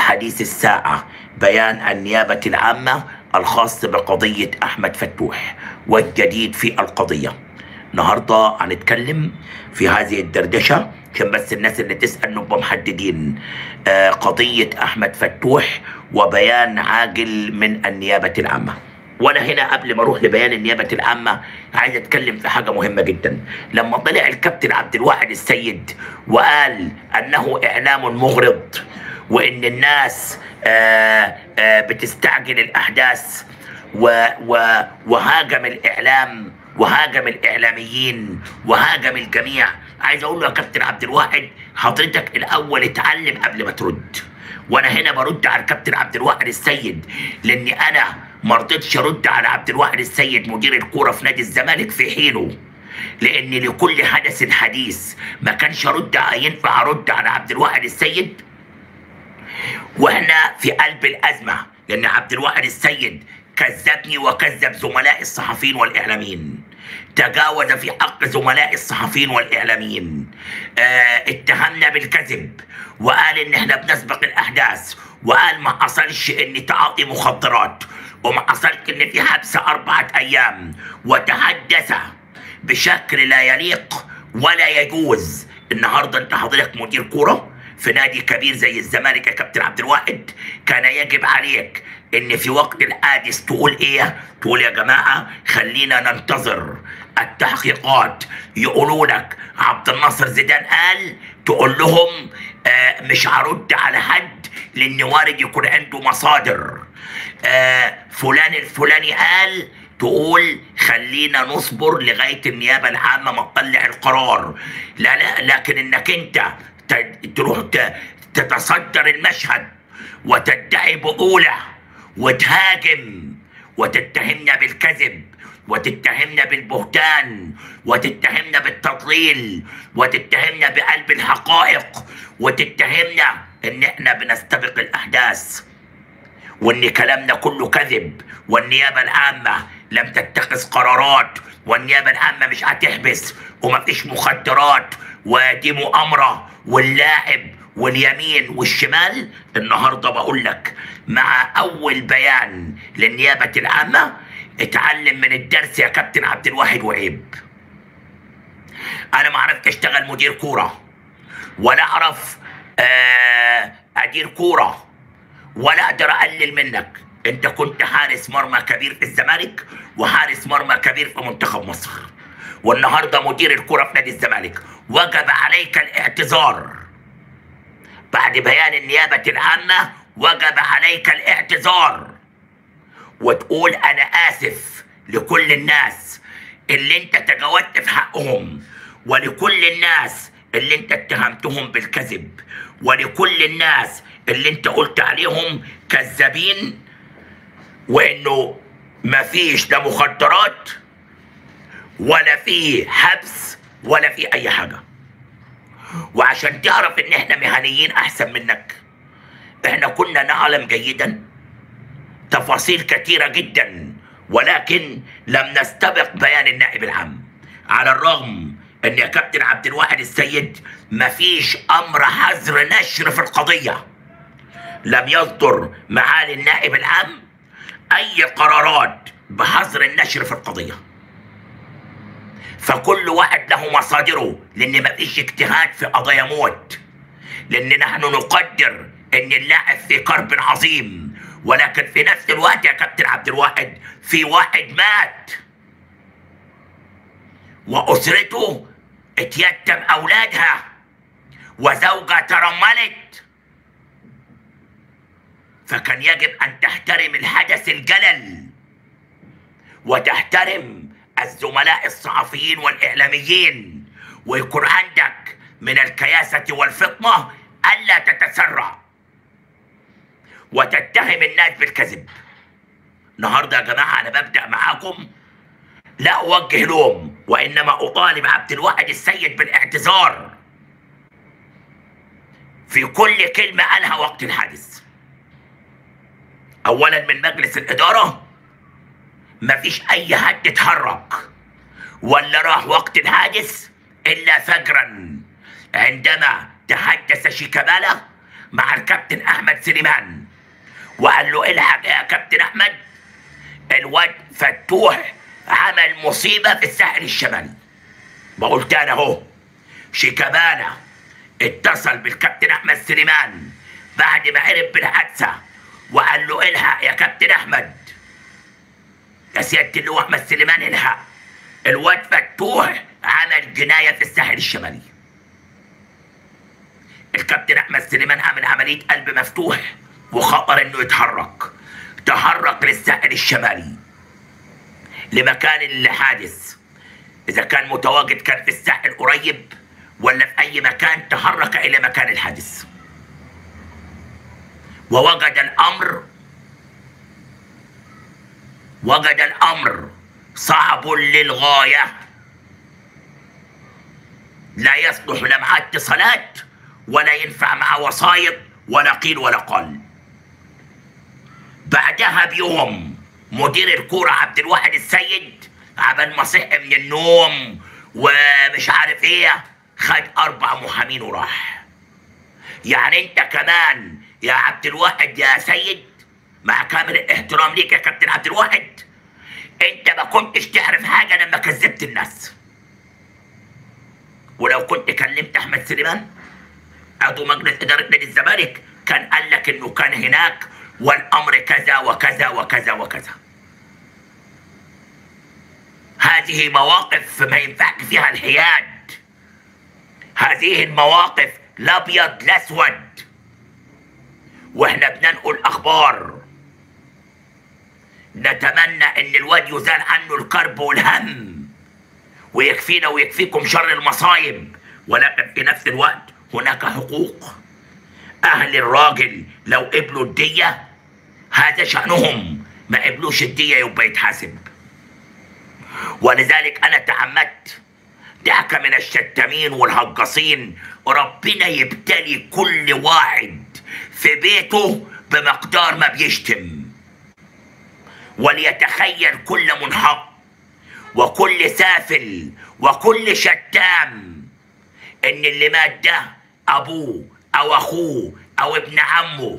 حديث الساعة بيان النيابة العامة الخاص بقضية أحمد فتوح والجديد في القضية النهاردة هنتكلم في هذه الدردشة عشان بس الناس اللي تسأل نبقى محددين آه، قضية أحمد فتوح وبيان عاجل من النيابة العامة وانا هنا قبل ما اروح لبيان النيابه العامه عايز اتكلم في حاجه مهمه جدا لما طلع الكابتن عبد الواحد السيد وقال انه اعلام مغرض وان الناس آه، آه، بتستعجل الاحداث و و وهاجم الاعلام وهاجم الاعلاميين وهاجم الجميع عايز اقول له يا كابتن عبد الواحد حضرتك الاول اتعلم قبل ما ترد وانا هنا برد على الكابتن عبد الواحد السيد لاني انا ما رضيتش ارد على عبد الواحد السيد مدير الكوره في نادي الزمالك في حينه لان لكل حدث حديث ما كانش ارد ينفع ارد على عبد الواحد السيد واحنا في قلب الازمه لان عبد الواحد السيد كذبني وكذب زملاء الصحفيين والاعلاميين تجاوز في حق زملاء الصحفيين والاعلاميين آه اتهمنا بالكذب وقال ان احنا بنسبق الاحداث وقال ما حصلش ان تعاطي مخدرات وما حصلش ان في حبس اربعه ايام وتحدث بشكل لا يليق ولا يجوز النهارده انت حضرتك مدير كوره في نادي كبير زي الزمالك يا كابتن عبد الواحد كان يجب عليك ان في وقت الحادث تقول ايه تقول يا جماعه خلينا ننتظر التحقيقات يقولوا لك عبد الناصر زيدان قال تقول لهم آه مش هرد على حد لان وارد يكون عنده مصادر آه فلان الفلاني قال تقول خلينا نصبر لغايه النيابه العامه ما تطلع القرار لا لا لكن انك انت ت- تروح ت- تتصدر المشهد وتدعي بطوله وتهاجم وتتهمنا بالكذب وتتهمنا بالبهتان وتتهمنا بالتضليل وتتهمنا بقلب الحقائق وتتهمنا ان احنا بنستبق الاحداث وان كلامنا كله كذب والنيابه العامه لم تتخذ قرارات والنيابه العامه مش هتحبس ومفيش مخدرات ودي مؤامره واللاعب واليمين والشمال النهارده بقول لك مع اول بيان للنيابه العامه اتعلم من الدرس يا كابتن عبد الواحد وعيب انا ما عرفت اشتغل مدير كوره ولا اعرف آه، ادير كوره ولا اقدر اقلل منك انت كنت حارس مرمى كبير في الزمالك وحارس مرمى كبير في منتخب مصر والنهارده مدير الكره في نادي الزمالك وجب عليك الاعتذار بعد بيان النيابه العامه وجب عليك الاعتذار وتقول انا اسف لكل الناس اللي انت تجاوزت في حقهم ولكل الناس اللي انت اتهمتهم بالكذب ولكل الناس اللي انت قلت عليهم كذابين وانه مفيش لا مخدرات ولا في حبس ولا في اي حاجه وعشان تعرف ان احنا مهنيين احسن منك احنا كنا نعلم جيدا تفاصيل كثيرة جدا ولكن لم نستبق بيان النائب العام على الرغم ان يا كابتن عبد الواحد السيد مفيش امر حظر نشر في القضية لم يصدر معالي النائب العام اي قرارات بحظر النشر في القضية فكل واحد له مصادره لان مفيش اجتهاد في قضايا موت لان نحن نقدر ان اللاعب في كرب عظيم ولكن في نفس الوقت يا كابتن عبد الواحد في واحد مات واسرته اتيتم اولادها وزوجة ترملت فكان يجب ان تحترم الحدث الجلل وتحترم الزملاء الصحفيين والاعلاميين ويكون عندك من الكياسة والفطنة ألا تتسرع وتتهم الناس بالكذب النهارده يا جماعة أنا ببدأ معاكم لا أوجه لوم وإنما أطالب عبد الواحد السيد بالاعتذار في كل كلمة قالها وقت الحادث أولا من مجلس الإدارة مفيش أي حد اتحرك ولا راح وقت الحادث إلا فجرا عندما تحدث شيكابالا مع الكابتن احمد سليمان وقال له الحق يا كابتن احمد الواد فتوح عمل مصيبه في الساحل الشمالي بقول تاني اهو شيكابالا اتصل بالكابتن احمد سليمان بعد ما عرف بالحادثه وقال له الحق يا كابتن احمد يا سياده اللواء احمد سليمان الحق الواد فتوح عمل جنايه في الساحل الشمالي الكابتن احمد سليمان عمل عمليه قلب مفتوح وخطر انه يتحرك تحرك للساحل الشمالي لمكان الحادث اذا كان متواجد كان في الساحل قريب ولا في اي مكان تحرك الى مكان الحادث ووجد الامر وجد الامر صعب للغايه لا يصلح لا مع اتصالات ولا ينفع مع وسايط ولا قيل ولا قال بعدها بيوم مدير الكوره عبد الواحد السيد عبال ما صحي من النوم ومش عارف ايه خد اربع محامين وراح يعني انت كمان يا عبد الواحد يا سيد مع كامل الاحترام ليك يا كابتن عبد الواحد انت ما كنتش تعرف حاجه لما كذبت الناس ولو كنت كلمت احمد سليمان عضو مجلس اداره نادي الزمالك كان قال لك انه كان هناك والامر كذا وكذا وكذا وكذا هذه مواقف ما ينفعش فيها الحياد هذه المواقف الابيض الاسود واحنا بننقل اخبار نتمنى ان الواد يزال عنه الكرب والهم ويكفينا ويكفيكم شر المصايب ولكن في نفس الوقت هناك حقوق اهل الراجل لو قبلوا الدية هذا شأنهم ما قبلوش الدية يبقى يتحاسب ولذلك انا تعمدت دعك من الشتامين والهجاصين ربنا يبتلي كل واحد في بيته بمقدار ما بيشتم وليتخيل كل منحط وكل سافل وكل شتام ان اللي مات ده ابوه او اخوه او ابن عمه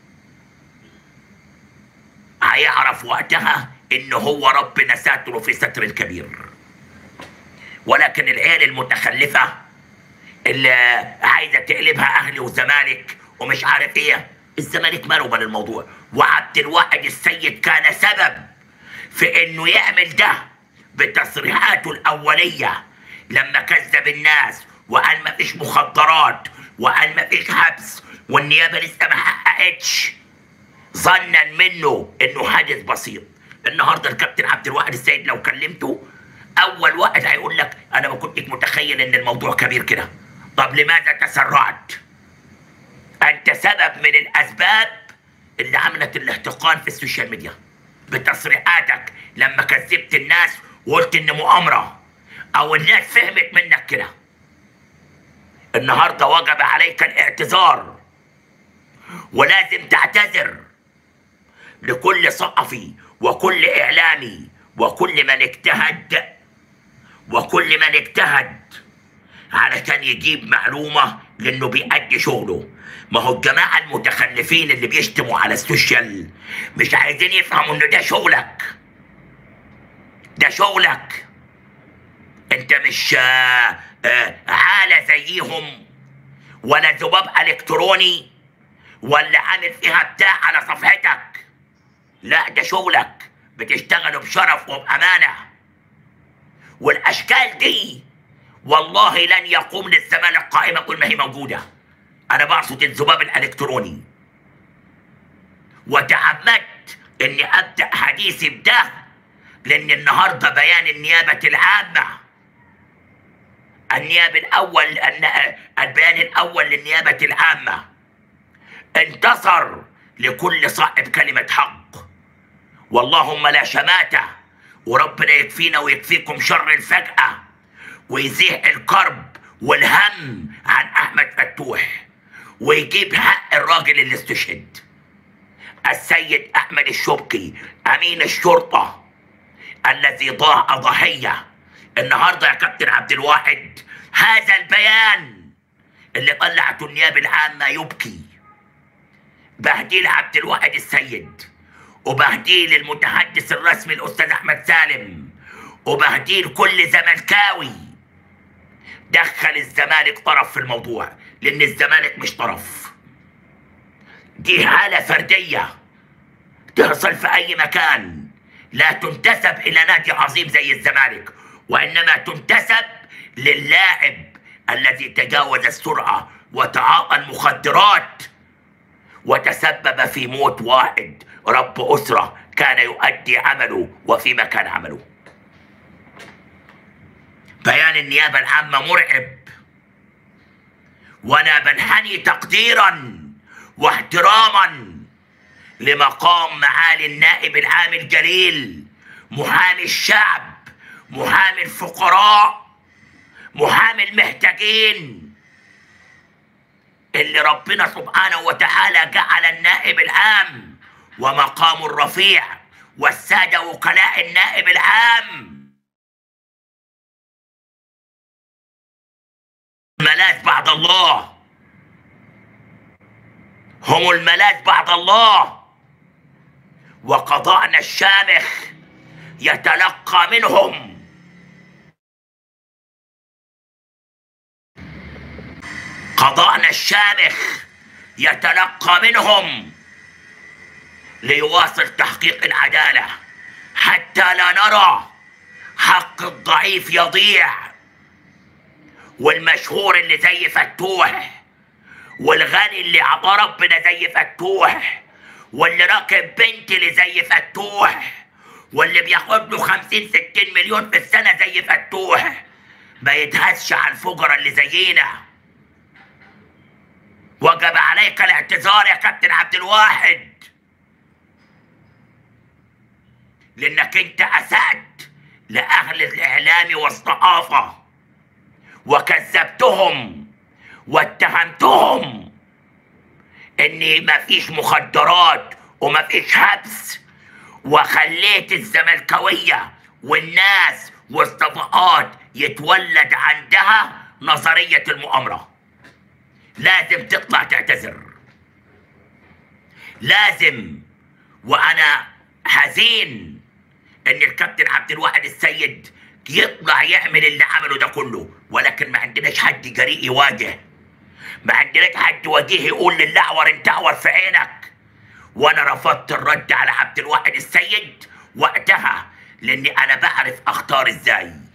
هيعرف وقتها ان هو ربنا ساتره في ستر الكبير ولكن العيال المتخلفه اللي عايزه تقلبها اهلي وزمالك ومش عارف ايه الزمالك ماله من الموضوع وعبد الواحد السيد كان سبب في انه يعمل ده بتصريحاته الاوليه لما كذب الناس وقال ما فيش مخدرات وقال ما فيش حبس والنيابه لسه ما حققتش ظنا منه انه حادث بسيط النهارده الكابتن عبد الواحد السيد لو كلمته اول واحد هيقول لك انا ما كنتش متخيل ان الموضوع كبير كده طب لماذا تسرعت انت سبب من الاسباب اللي عملت الاحتقان في السوشيال ميديا بتصريحاتك لما كذبت الناس وقلت ان مؤامره او الناس فهمت منك كده النهارده وجب عليك الاعتذار ولازم تعتذر لكل صحفي وكل اعلامي وكل من اجتهد وكل من اجتهد علشان يجيب معلومه لانه بيأدي شغله ما هو الجماعه المتخلفين اللي بيشتموا على السوشيال مش عايزين يفهموا ان ده شغلك ده شغلك انت مش آه، آه، عالة زيهم ولا ذباب الكتروني ولا عامل فيها بتاع على صفحتك لا ده شغلك بتشتغلوا بشرف وبأمانة والأشكال دي والله لن يقوم للزمان القائمة كل ما هي موجودة أنا بقصد الذباب الإلكتروني وتعمدت إني أبدأ حديثي بده لأن النهاردة بيان النيابة العامة النيابة الأول الن- البيان الأول للنيابة العامة انتصر لكل صاحب كلمة حق واللهم لا شماتة وربنا يكفينا ويكفيكم شر الفجأة ويزيح الكرب والهم عن أحمد فتوح ويجيب حق الراجل اللي استشهد السيد أحمد الشبكي أمين الشرطة الذي ضاع ضحية النهاردة يا كابتن عبد الواحد هذا البيان اللي طلعته النيابة العامة يبكي بهديل عبد الواحد السيد وبهديل المتحدث الرسمي الاستاذ احمد سالم وبهديل كل زملكاوي دخل الزمالك طرف في الموضوع لان الزمالك مش طرف دي حاله فرديه تحصل في اي مكان لا تنتسب الى نادي عظيم زي الزمالك وانما تنتسب للاعب الذي تجاوز السرعه وتعاطى المخدرات وتسبب في موت واحد رب اسره كان يؤدي عمله وفي مكان عمله بيان النيابه العامه مرعب وانا بنحني تقديرا واحتراما لمقام معالي النائب العام الجليل محامي الشعب محامي الفقراء محامي المحتاجين اللي ربنا سبحانه وتعالى جعل النائب العام ومقام الرفيع والسادة وكلاء النائب العام الملاذ بعد الله هم الملاذ بعد الله وقضاءنا الشامخ يتلقى منهم قضاءنا الشامخ يتلقى منهم ليواصل تحقيق العدالة حتى لا نرى حق الضعيف يضيع والمشهور اللي زي فتوح والغني اللي عطى ربنا زي فتوح واللي راكب بنت اللي زي فتوح واللي بياخد له 50 60 مليون في السنة زي فتوح ما يتهزش على الفقراء اللي زينا وجب عليك الاعتذار يا كابتن عبد الواحد لانك انت اسأت لاهل الاعلام والصحافة وكذبتهم واتهمتهم ان مفيش مخدرات ومفيش حبس وخليت الزملكاوية والناس والصفقات يتولد عندها نظرية المؤامرة لازم تطلع تعتذر لازم وانا حزين ان الكابتن عبد الواحد السيد يطلع يعمل اللي عمله ده كله ولكن ما عندناش حد جريء يواجه ما عندناش حد وجيه يقول للاعور انت اعور في عينك وانا رفضت الرد على عبد الواحد السيد وقتها لاني انا بعرف اختار ازاي